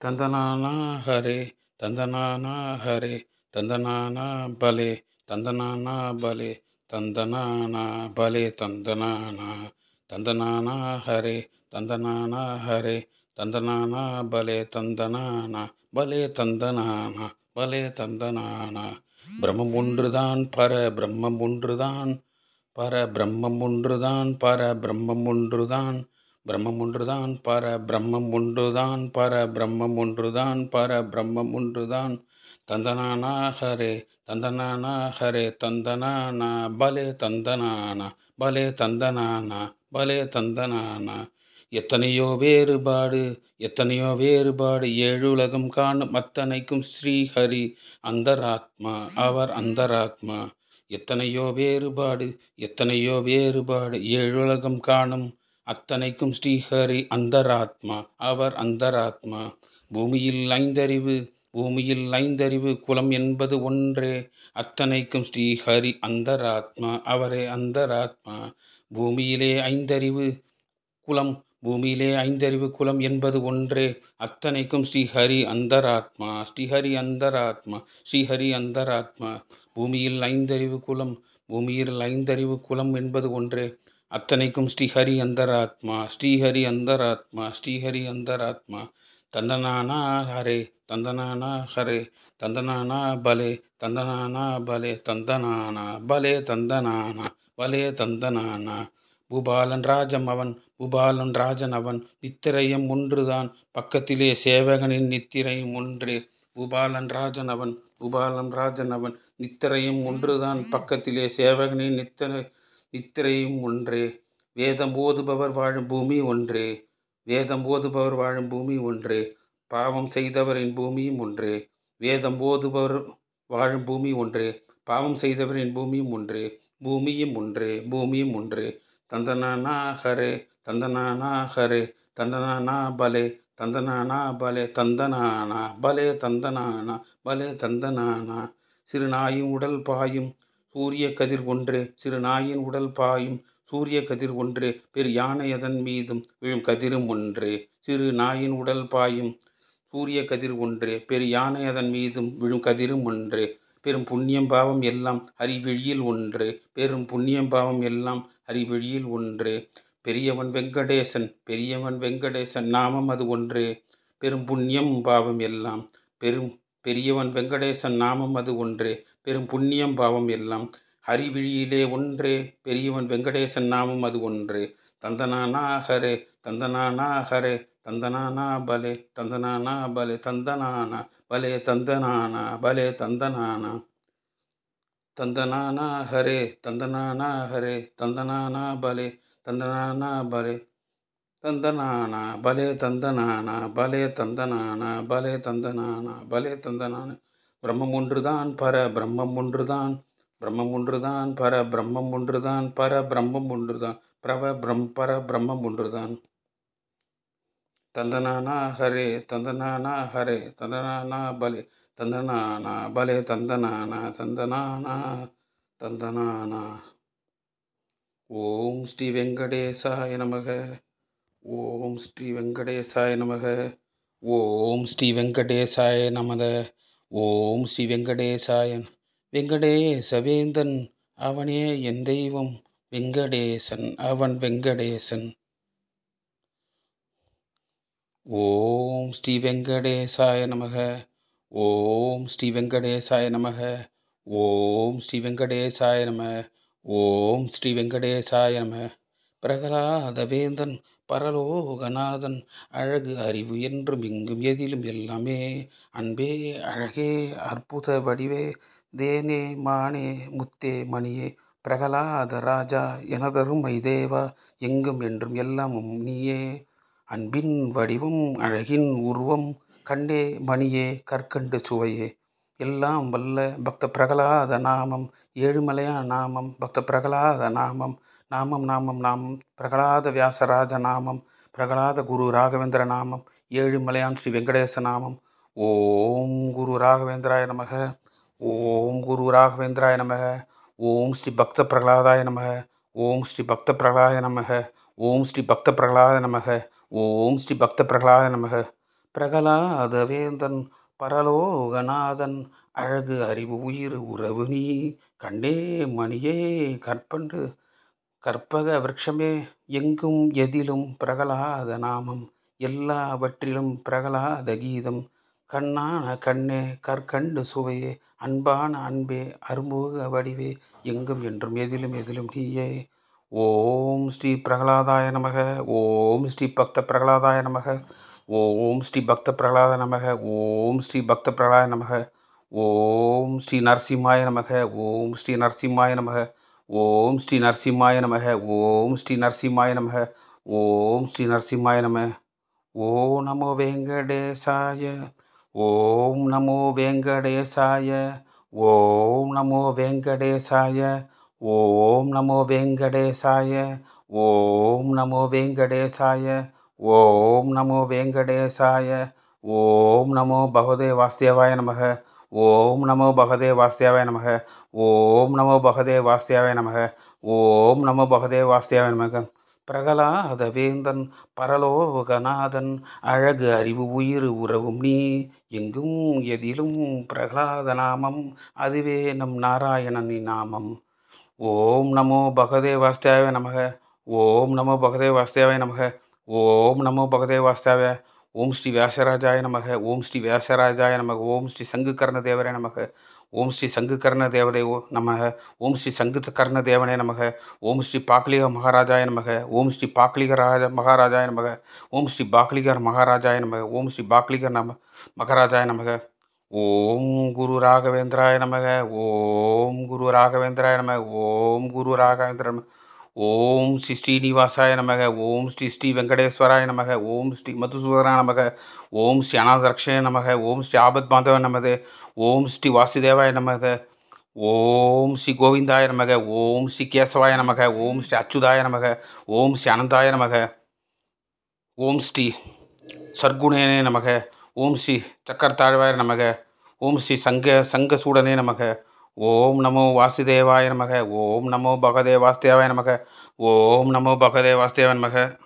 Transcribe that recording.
தந்தனானா ஹரே தந்தனானா ஹரே தந்தனானா பலே தந்தனானா பலே தந்தனானா பலே தந்தனானா தந்தனானா ஹரே தந்தனானா ஹரே தந்தனானா பலே தந்தனானா பலே தந்தனானா பலே தந்தனானா பிரம்மம் ஒன்றுதான் பர பிரம்மம் ஒன்றுதான் பர பிரம்மம் ஒன்றுதான் பர பிரம்மம் ஒன்றுதான் பிரம்மம் ஒன்றுதான் பர பிரம்மம் ஒன்றுதான் பர பிரம்மம் ஒன்றுதான் பர பிரம்மம் ஒன்றுதான் தந்தனானா ஹரே தந்தனானா ஹரே தந்தனானா பலே தந்தனானா பலே தந்தனானா பலே தந்தனானா எத்தனையோ வேறுபாடு எத்தனையோ வேறுபாடு ஏழுலகம் காணும் அத்தனைக்கும் ஸ்ரீஹரி அந்தராத்மா அவர் அந்தராத்மா எத்தனையோ வேறுபாடு எத்தனையோ வேறுபாடு ஏழுலகம் காணும் அத்தனைக்கும் ஸ்ரீஹரி அந்தராத்மா அவர் அந்தராத்மா பூமியில் ஐந்தறிவு பூமியில் ஐந்தறிவு குலம் என்பது ஒன்றே அத்தனைக்கும் ஸ்ரீஹரி அந்தராத்மா அவரே அந்தராத்மா பூமியிலே ஐந்தறிவு குலம் பூமியிலே ஐந்தறிவு குலம் என்பது ஒன்றே அத்தனைக்கும் ஸ்ரீஹரி அந்தராத்மா ஸ்ரீஹரி அந்தராத்மா ஸ்ரீஹரி அந்தராத்மா பூமியில் ஐந்தறிவு குலம் பூமியில் ஐந்தறிவு குலம் என்பது ஒன்றே அத்தனைக்கும் ஸ்ரீஹரி அந்தராத்மா ஸ்ரீஹரி அந்தராத்மா ஸ்ரீஹரி அந்தராத்மா தந்தனானா ஹரே தந்தனானா ஹரே தந்தனானா பலே தந்தனானா பலே தந்தனானா பலே தந்தனானா பலே தந்தனானா பூபாலன் ராஜம் அவன் பூபாலன் ராஜன் அவன் நித்திரையும் ஒன்றுதான் பக்கத்திலே சேவகனின் நித்திரையும் ஒன்றே பூபாலன் ராஜன் அவன் பூபாலன் ராஜன் அவன் நித்திரையும் ஒன்றுதான் பக்கத்திலே சேவகனின் நித்திரை நித்திரையும் ஒன்றே வேதம் ஓதுபவர் வாழும் பூமி ஒன்றே வேதம் ஓதுபவர் வாழும் பூமி ஒன்றே பாவம் செய்தவரின் பூமியும் ஒன்றே வேதம் ஓதுபவர் வாழும் பூமி ஒன்றே பாவம் செய்தவரின் பூமியும் ஒன்றே பூமியும் ஒன்றே பூமியும் ஒன்றே தந்தனானா ஹரே தந்தனானா ஹரே தந்தனானா பலே தந்தனானா பலே தந்தனானா பலே தந்தனானா பலே தந்தனானா சிறு நாயின் உடல் பாயும் சூரிய கதிர் ஒன்றே சிறு நாயின் உடல் பாயும் சூரிய கதிர் ஒன்றே பெரு யானை அதன் மீதும் விழும் கதிரும் ஒன்றே சிறு நாயின் உடல் பாயும் சூரிய கதிர் ஒன்றே பெரு யானை அதன் மீதும் விழும் கதிரும் ஒன்றே பெரும் புண்ணியம் பாவம் எல்லாம் ஹரிவிழியில் ஒன்றே பெரும் புண்ணியம் பாவம் எல்லாம் ஹரிவிழியில் ஒன்றே பெரியவன் வெங்கடேசன் பெரியவன் வெங்கடேசன் நாமம் அது ஒன்றே பெரும் புண்ணியம் பாவம் எல்லாம் பெரும் பெரியவன் வெங்கடேசன் நாமம் அது ஒன்றே பெரும் புண்ணியம் பாவம் எல்லாம் ஹரிவிழியிலே ஒன்றே பெரியவன் வெங்கடேசன் நாமம் அது ஒன்றே தந்தனானா ஹரே தந்தனானா ஹரே தந்தனானா பலே தந்தனானா பலே தந்தனானா பலே தந்தனானா பலே தந்தனானா தந்தனானா ஹரே தந்தனானா ஹரே தந்தனானா பலே தந்தனானா பலே தந்தனானா பலே தந்தனானா பலே தந்தனானா பலே தந்தனானா பலே தந்தனானா பிரம்மம் ஒன்றுதான் பர பிரம்மம் ஒன்றுதான் பிரம்மம் ஒன்றுதான் பர பிரம்மம் ஒன்றுதான் பர பிரம்மம் ஒன்றுதான் பிரப பிரம் பர பிரம்மம் ஒன்றுதான் தந்தனானா ஹரே தந்தனானா ஹரே தந்தனானா பலே தந்தனானா பலே தந்தனானா தந்தனானா தந்தனானா ஓம் ஸ்ரீ வெங்கடேசாய நமக ஓம் ஸ்ரீ வெங்கடேசாய நமக ஓம் ஸ்ரீ வெங்கடேசாய நமத ஓம் ஸ்ரீ வெங்கடேசாய வெங்கடேசவேந்தன் அவனே என் தெய்வம் வெங்கடேசன் அவன் வெங்கடேசன் ஓம் ஸ்ரீ வெங்கடேசாய நமக ஓம் ஸ்ரீ வெங்கடேசாய நமக ஓம் ஸ்ரீ வெங்கடேசாய நம ஓம் ஸ்ரீ வெங்கடேசாய நம பிரகலாதவேந்தன் பரலோகநாதன் அழகு அறிவு என்றும் இங்கும் எதிலும் எல்லாமே அன்பே அழகே அற்புத வடிவே தேனே மானே முத்தே மணியே பிரகலாத ராஜா எனதருமை தேவா எங்கும் என்றும் எல்லாமும் நீயே அன்பின் வடிவம் அழகின் உருவம் கண்டே மணியே கற்கண்டு சுவையே எல்லாம் வல்ல பக்த பிரகலாத நாமம் ஏழுமலையா நாமம் பக்த பிரகலாத நாமம் நாமம் நாமம் நாமம் பிரகலாத வியாசராஜ நாமம் பிரகலாத குரு ராகவேந்திர நாமம் ஏழுமலையான் ஸ்ரீ வெங்கடேச நாமம் ஓம் குரு ராகவேந்திராய நமக ஓம் குரு ராகவேந்திராய நமக ஓம் ஸ்ரீ பக்த பிரகலாதாய நமக ஓம் ஸ்ரீ பக்த பிரகலாய நமக ஓம் ஸ்ரீ பக்த பிரகலாத நமக ஓம் ஸ்ரீ பக்த பிரகலாத நமக பிரகலாத வேந்தன் பரலோகநாதன் அழகு அறிவு உயிர் உறவு நீ கண்ணே மணியே கற்பண்டு கற்பக விருட்சமே எங்கும் எதிலும் பிரகலாத நாமம் எல்லாவற்றிலும் பிரகலாத கீதம் கண்ணான கண்ணே கற்கண்டு சுவையே அன்பான அன்பே அருமுக வடிவே எங்கும் என்றும் எதிலும் எதிலும் நீயே ஓம் ஸ்ரீ பிரகலாதாய நமக ஓம் ஸ்ரீ பக்த பிரகலாதாய நமக ஓம் ஸ்ரீ பக்த பிரகலாத நமக ஓம் ஸ்ரீ பக்த பிரகலாய நமக ஓம் ஸ்ரீ நரசிம்மாய நமக ஓம் ஸ்ரீ நரசிம்மாய நமக ஓம் ஸ்ரீ நரசிம்மாய நமக ஓம் ஸ்ரீ நரசிம்மாய நமக ஓம் ஸ்ரீ நரசிம்மாய நம ஓ நமோ வெங்கடேசாய ஓம் நமோ வெங்கடேசாய ஓம் நமோ வெங்கடேசாய ஓம் நமோ வெங்கடேசாய ஓம் நமோ வெங்கடேசாய ஓம் நமோ வெங்கடேசாய ஓம் நமோ பகவதே வாஸ்தேவாய நமக ஓம் நமோ பகதே வாஸ்தேவாய நமக ஓம் நமோ பகதே வாஸ்தேவாய நமக ஓம் நமோ பகதே வாஸ்தேவாய நமக பிரகலாத வேந்தன் பரலோகநாதன் அழகு அறிவு உயிர் உறவும் நீ எங்கும் எதிலும் பிரகலாத நாமம் அதுவே நம் நாராயணனின் நாமம் ஓம் நமோ பகதே வாஸ்தேவாய நமக ஓம் நமோ பகதே வாஸ்தேவாய நமக ஓம் நமோ பகதே வாஸ்தேவாய ஓம் ஸ்ரீ வியாசராஜாய நமக ஓம் ஸ்ரீ வியாசராஜாய நமக ஓம் ஸ்ரீ சங்குகர்ண தேவரே நமக ஓம் ஸ்ரீ சங்குகர்ண தேவதே ஓ நமக ஓம் ஸ்ரீ சங்குகர்ண தேவனே நமக ஓம் ஸ்ரீ பாக்லிக மகாராஜாய நமக ஓம் ஸ்ரீ பாக்லிக ராஜ மகாராஜாய நமக ஓம் ஸ்ரீ பாக்லிகர் மகாராஜாய நமக ஓம் ஸ்ரீ பாக்லிகர் நம மகாராஜாய நமக ஓம் குரு ராகவேந்திராய நமக ஓம் குரு ராகவேந்திராய நமக ஓம் குரு ராகவேந்திர நம ஓம் ஸ்ரீ ஸ்ரீனிவாசாய நமக ஓம் ஸ்ரீ ஸ்ரீ வெங்கடேஸ்வராய நமக ஓம் ஸ்ரீ மதுசூதனாய நமக ஓம் ஸ்ரீ அநாதரக்ஷய நமக ஓம் ஸ்ரீ ஆபத் பாந்தவ நமது ஓம் ஸ்ரீ வாசுதேவாய நமக ஓம் ஸ்ரீ கோவிந்தாய நமக ஓம் ஸ்ரீ கேசவாய நமக ஓம் ஸ்ரீ அச்சுதாய நமக ஓம் ஸ்ரீ அனந்தாய நமக ஓம் ஸ்ரீ சர்க்குணேனே நமக ஓம் ஸ்ரீ சக்கரத்தாழ்வாய நமக ஓம் ஸ்ரீ சங்க சங்கசூடனே நமக ஓம் நமோ வாசுதேவாய நமக ஓம் நமோ பகதே வாசுதேவாய நமக ஓம் நமோ பகதே வாசுதேவாய நமக